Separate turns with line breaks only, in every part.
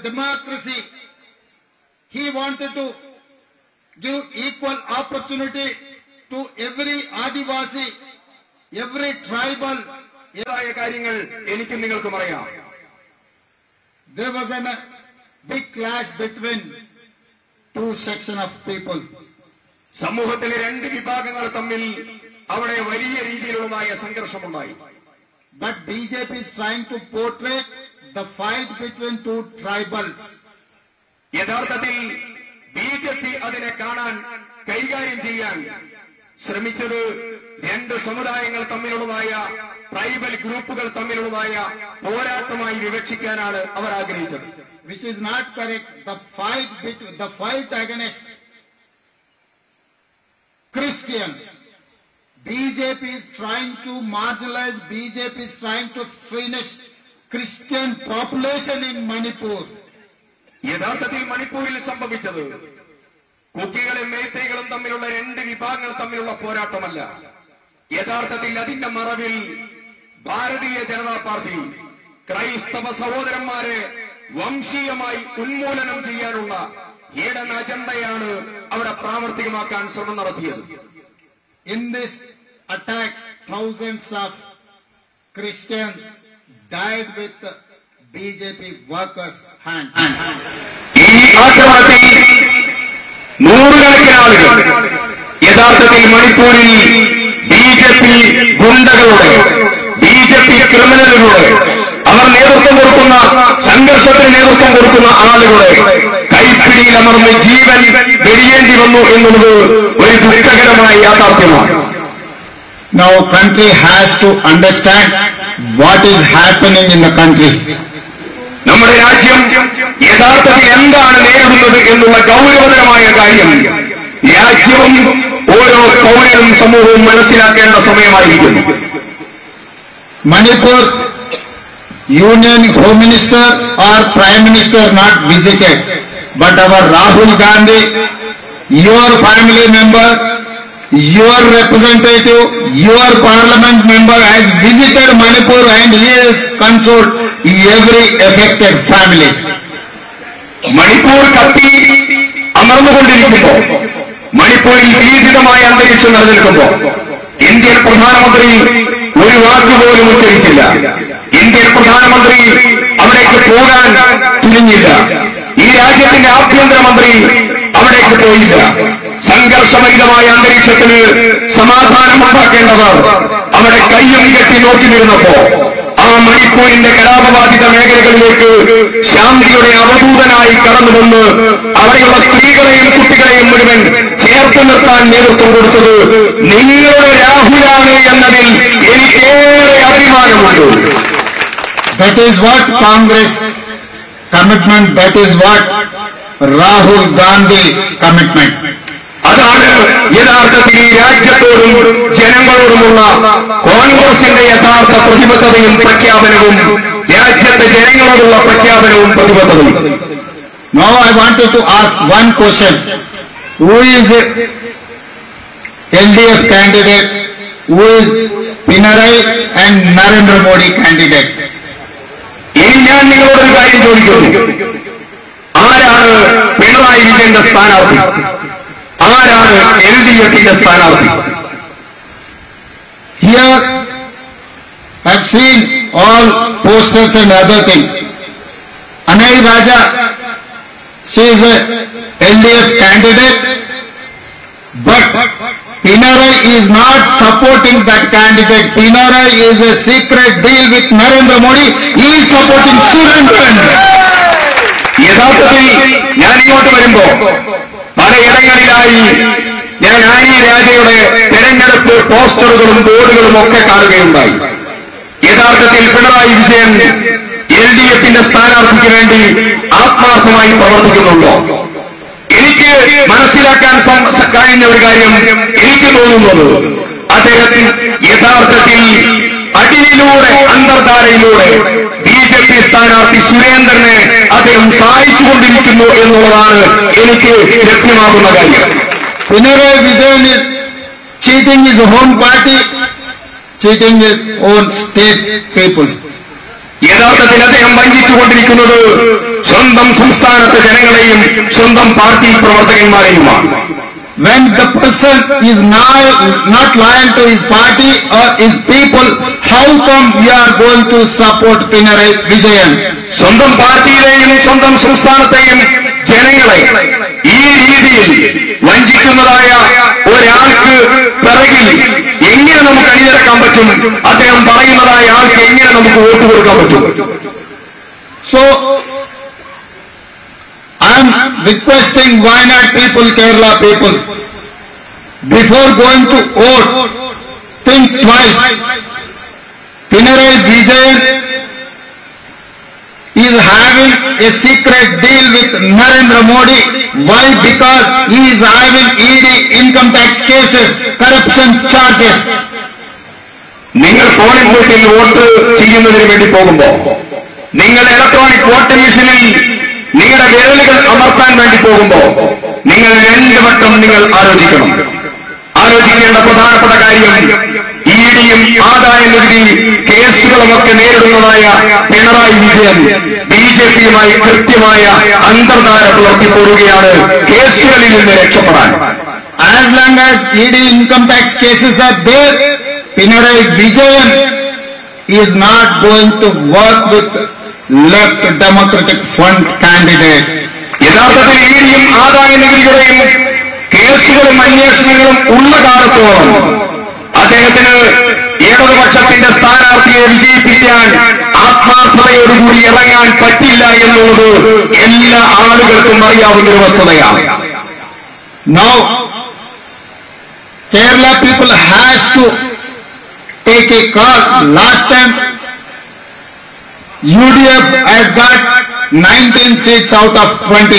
democracy. He wanted to give equal opportunity to every Adivasi, every tribal.
ഏതായ കാര്യങ്ങൾ എനിക്കും നിങ്ങൾക്കും അറിയാം
There was a big clash between two section of people.
സമൂഹത്തിലെ രണ്ട് വിഭാഗങ്ങൾ തമ്മിൽ അവിടെ വലിയ രീതിയിലുള്ളതായ സംഘർഷമുണ്ടായി
But BJP is trying to portray the fight between two tribals.
യഥാർത്ഥത്തിൽ ബി ജെ പി അതിനെ കാണാൻ കൈകാര്യം ചെയ്യാൻ ശ്രമിച്ചത് രണ്ട് സമുദായങ്ങൾ തമ്മിലുള്ളതായ ട്രൈബൽ ഗ്രൂപ്പുകൾ തമ്മിലുള്ളതായ പോരാട്ടമായി വിവക്ഷിക്കാനാണ് അവർ ആഗ്രഹിച്ചത്
which is not correct. The fight between the fight against Christians. BJP is trying to marginalize. BJP is trying to finish Christian population in Manipur.
യഥാർത്ഥത്തിൽ മണിപ്പൂരിൽ സംഭവിച്ചത് കുക്കികളും മേത്തൈകളും തമ്മിലുള്ള രണ്ട് വിഭാഗങ്ങൾ തമ്മിലുള്ള പോരാട്ടമല്ല യഥാർത്ഥത്തിൽ അതിന്റെ മറവിൽ ഭാരതീയ ജനതാ പാർട്ടി ക്രൈസ്തവ സഹോദരന്മാരെ വംശീയമായി ഉന്മൂലനം ചെയ്യാനുള്ള ഈടൻ അജണ്ടയാണ് അവിടെ പ്രാവർത്തികമാക്കാൻ ശ്രമം നടത്തിയത്
In this attack, thousands of Christians died with the BJP workers' hand.
ഈ ആക്രമണത്തിൽ നൂറുകണക്കിന് ആളുകൾ യഥാർത്ഥത്തിൽ മണിപ്പൂരിൽ ബി ജെ പി ഗുണ്ടകളുടെ ബി ജെ പി ക്രിമിനലുകളുടെ അവർ നേതൃത്വം കൊടുക്കുന്ന സംഘർഷത്തിന് നേതൃത്വം കൊടുക്കുന്ന ആളുകളെ കൈപ്പിടിയിൽ അമർന്ന് ജീവൻ വെടിയേണ്ടി വന്നു എന്നുള്ളത് ഒരു ദുഃഖകരമായ യാഥാർത്ഥ്യമാണ്
Now country has to understand what is happening in the country.
നമ്മുടെ രാജ്യം യഥാർത്ഥത്തിൽ എന്താണ് നേരിടുന്നത് എന്നുള്ള ഗൗരവതരമായ കാര്യം രാജ്യവും ഓരോ പൗരനും സമൂഹവും മനസ്സിലാക്കേണ്ട സമയമായിരിക്കുന്നു
Manipur Union Home Minister or Prime Minister not visited, but our Rahul Gandhi, your family member, your representative, your parliament member has visited Manipur and he has consoled every affected family.
Manipur കത്തി അമർന്നുകൊണ്ടിരിക്കുമ്പോ മണിപ്പൂരിൽ ഭീതിതമായ അന്തരീക്ഷം നിലനിൽക്കുമ്പോ Indian പ്രധാനമന്ത്രി ഒരു വാക്ക് പോലും ഉച്ചരിച്ചില്ല Indian പ്രധാനമന്ത്രി അവിടേക്ക് പോകാൻ തുനിഞ്ഞില്ല ഈ രാജ്യത്തിന്റെ ആഭ്യന്തരമന്ത്രി അവിടേക്ക് പോയില്ല സംഘർഷഭരിതമായ അന്തരീക്ഷത്തിന് സമാധാനമുണ്ടാക്കേണ്ടവർ അവിടെ കയ്യും കെട്ടി നോക്കി നിന്നപ്പോ ആ മണിപ്പൂരിന്റെ കലാപബാധിത മേഖലകളിലേക്ക് ശാന്തിയുടെ അവധൂതനായി കടന്നുവന്ന് അവിടെയുള്ള സ്ത്രീകളെയും കുട്ടികളെയും മുഴുവൻ ചേർത്ത് നിർത്താൻ നേതൃത്വം കൊടുത്തത് നിങ്ങളുടെ രാഹുലാണ് എന്നതിൽ എനിക്കേറെ അഭിമാനമുണ്ട്
That is what Congress commitment, that is what Rahul Gandhi commitment.
അതാണ് യഥാർത്ഥത്തിൽ ഈ രാജ്യത്തോടും ജനങ്ങളോടുമുള്ള കോൺഗ്രസിന്റെ യഥാർത്ഥ പ്രതിബദ്ധതയും പ്രഖ്യാപനവും രാജ്യത്തെ ജനങ്ങളോടുള്ള പ്രഖ്യാപനവും പ്രതിബദ്ധതയും
Now I wanted to ask one question. Who is a LDF candidate? Who is Pinarai and Narendra Modi candidate?
ഇനി ഞാൻ നിങ്ങളോടൊരു കാര്യം ചോദിക്കുന്നു ആരാണ് പിണറായി വിജയന്റെ സ്ഥാനാർത്ഥി ആരാണ് എൽ ഡി എഫിന്റെ സ്ഥാനാർത്ഥി
Here I've seen all posters and other things. Anil Raja, she is a LDF candidate, but Pinarai is not supporting that candidate. Pinarai is a secret deal with Narendra Modi. He is supporting Surendran.
യഥാർത്ഥത്തിൽ ഞാൻ ഇങ്ങോട്ട് വരുമ്പോ പലയിടങ്ങളിലായി ഞാൻ Annie രാജയുടെ തെരഞ്ഞെടുപ്പ് പോസ്റ്ററുകളും ബോർഡുകളും ഒക്കെ കാണുകയുണ്ടായി യഥാർത്ഥത്തിൽ പിണറായി വിജയൻ എൽ ഡി എഫിന്റെ സ്ഥാനാർത്ഥിക്ക് വേണ്ടി ആത്മാർത്ഥമായി പ്രവർത്തിക്കുന്നുണ്ടോ എനിക്ക് മനസ്സിലാക്കാൻ സം- സ- കഴിഞ്ഞ ഒരു കാര്യം എനിക്ക് തോന്നുന്നത് അദ്ദേഹത്തിൽ യഥാർത്ഥത്തിൽ അടിയിലൂടെ അന്തർധാരയിലൂടെ ബി ജെ പി സ്ഥാനാർത്ഥി സുരേന്ദ്രനെ അദ്ദേഹം സഹായിച്ചുകൊണ്ടിരിക്കുന്നു എന്നുള്ളതാണ് എനിക്ക് ലഭ്യമാകുന്ന കാര്യം
Pinarai Vijayan is cheating his own party, cheating his own state people.
യഥാർത്ഥത്തിൽ അദ്ദേഹം വഞ്ചിച്ചുകൊണ്ടിരിക്കുന്നത് സ്വന്തം സംസ്ഥാനത്തെ ജനങ്ങളെയും സ്വന്തം പാർട്ടി പ്രവർത്തകന്മാരെയുമാണ്
When the person is now not loyal to his party or his people, how come we are going to support Pinarayi Vijayan?
സ്വന്തം പാർട്ടിയിലെയും സ്വന്തം സംസ്ഥാനത്തെയും ജനങ്ങളെ ഈ രീതിയിൽ വഞ്ചിക്കുന്നതായ ഒരാൾക്ക് പിറകിൽ എങ്ങനെ നമുക്ക് അണിനിരക്കാൻ പറ്റും അദ്ദേഹം പറയുന്നതായ ആൾക്ക് എങ്ങനെ നമുക്ക് വോട്ട് കൊടുക്കാൻ പറ്റും
So, I am requesting Wayanad people, Kerala people, before going to vote, think twice. Pinarayi Vijayan is having a secret deal with Narendra Modi. Why? Because he is having ED income tax cases, corruption charges.
നിങ്ങൾ polling ബൂത്തിൽ vote ചെയ്യുന്നതിന് വേണ്ടി പോകുമ്പോ നിങ്ങൾ electronic voting മെഷീനിൽ നിങ്ങളുടെ വിരലുകൾ അമർത്താൻ വേണ്ടി പോകുമ്പോ നിങ്ങൾ രണ്ട് വട്ടം നിങ്ങൾ ആലോചിക്കണം ആലോചിക്കേണ്ട പ്രധാനപ്പെട്ട കാര്യം ഇഡിയും ആദായ നികുതി കേസുകളുമൊക്കെ നേരിടുന്നതായ പിണറായി വിജയൻ ബി ജെ പിയുമായി കൃത്യമായ അന്തർധാര പുലർത്തിപ്പോരുകയാണ് കേസുകളിൽ നിന്ന് രക്ഷപ്പെടാൻ
As long as ED income tax cases are there, Pinarayi Vijayan is not going to work with left democratic front candidate.
യഥാർത്ഥത്തിൽ ഇഡിയും ആദായ നികുതിയുടെയും കേസുകളും അന്വേഷണങ്ങളും ഉള്ള കാലത്തോളം അദ്ദേഹത്തിന് ഇടതുപക്ഷത്തിന്റെ സ്ഥാനാർത്ഥിയെ വിജയിപ്പിക്കാൻ ആത്മാർത്ഥതയോടുകൂടി ഇറങ്ങാൻ പറ്റില്ല എന്നുള്ളത് എല്ലാ ആളുകൾക്കും അറിയാവുന്ന ഒരു വസ്തുതയാണ്
Now, Kerala people has to take a call. Last time, UDF has got 19 seats out of 20.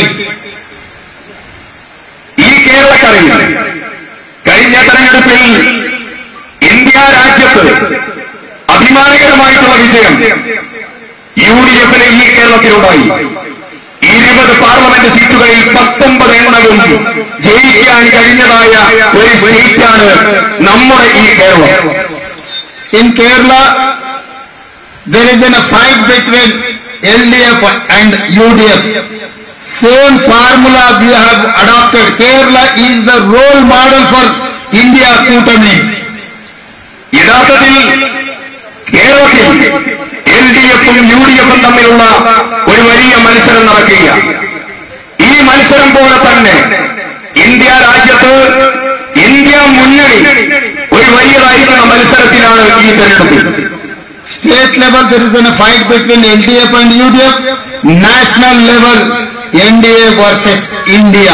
ഈ കേരളക്കരയിൽ കഴിഞ്ഞ തെരഞ്ഞെടുപ്പിൽ ഇന്ത്യ രാജ്യത്ത് അഭിമാനകരമായിട്ടുള്ള വിജയം യു ഡി എഫിന് ഈ കേരളത്തിലുണ്ടായി ഇരുപത് പാർലമെന്റ് സീറ്റുകളിൽ പത്തൊമ്പത് എണ്ണവും ജയിക്കാൻ കഴിഞ്ഞതായ ഒരു സ്റ്റേറ്റാണ് നമ്മുടെ ഈ Keralam
In Kerala, there is a fight between LDF and UDF. Same formula we have adopted. Kerala is the role model for India Kutami.
യഥാർത്ഥത്തിൽ കേരളത്തിൽ എൽ ഡി എഫും യു ഡി എഫും തമ്മിലുള്ള ഒരു വലിയ മത്സരം നടക്കുക ഈ മത്സരം പോലെ തന്നെ ഇന്ത്യ രാജ്യത്ത് ഇന്ത്യ മുന്നണി ഒരു വലിയതായിരിക്കുന്ന മത്സരത്തിലാണ് ഈ തെരഞ്ഞെടുപ്പ്
State level, there is a fight between LDF and UDF. National level, NDA versus India.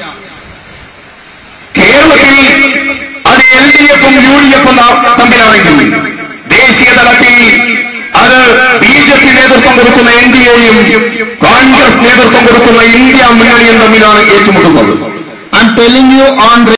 കേരളത്തിൽ അത് എൽ ഡി എഫും യു ഡി എഫും തമ്മിലാണെങ്കിൽ ദേശീയ തലത്തിൽ അത് ബി ജെ പി നേതൃത്വം കൊടുക്കുന്ന എൻ ഡി എയും കോൺഗ്രസ് നേതൃത്വം കൊടുക്കുന്ന ഇന്ത്യ മുന്നണിയും തമ്മിലാണ് ഏറ്റുമുട്ടുന്നത്
I'm telling you on